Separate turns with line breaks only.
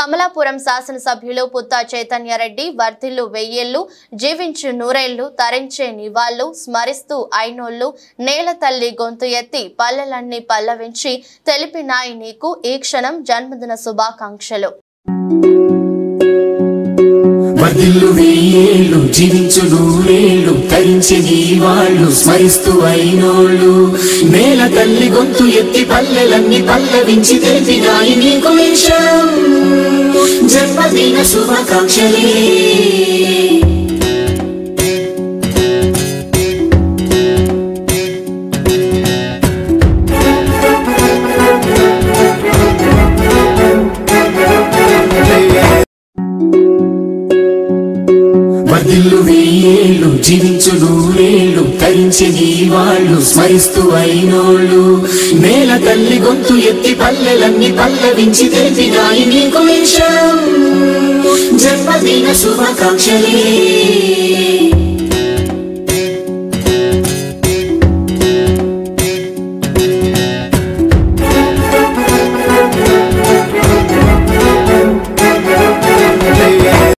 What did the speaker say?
కమలాపురం శాసనసభ్యులు పుత్తా చైతన్యారెడ్డి వర్ధిల్లు వెయ్యేళ్లు జీవించు నూరేళ్లు తరించే నివాళ్లు స్మరిస్తూ ఐనోళ్లు నేల తల్లి గొంతు ఎత్తి పల్లెలన్నీ పల్లవించి తెలిపినాయి నీకు ఈ క్షణం జన్మదిన శుభాకాంక్షలు
వర్ధిల్లు వెయ్యేళ్ళు జీవించు నూరేళ్ళు తరించి నీ వాళ్ళు స్మరిస్తూ అయినోళ్ళు నేల తల్లి గొంతు ఎత్తి పల్లెలన్నీ పల్లవించి తెలిపినాయి నీకు విషయం జన్మదిన శుభాకాంక్షలే వర్ధిల్లు వెయ్యేళ్ళు జీవించు నూరేళ్ళు తరించి నీ వాళ్ళు స్మరిస్తూ అయినోళ్ళు నేల తల్లి గొంతు ఎత్తి పల్లెలన్నీ పల్లవించి తెలిపినాయి నీకు విషయం జన్మదిన శుభాకాంక్షలే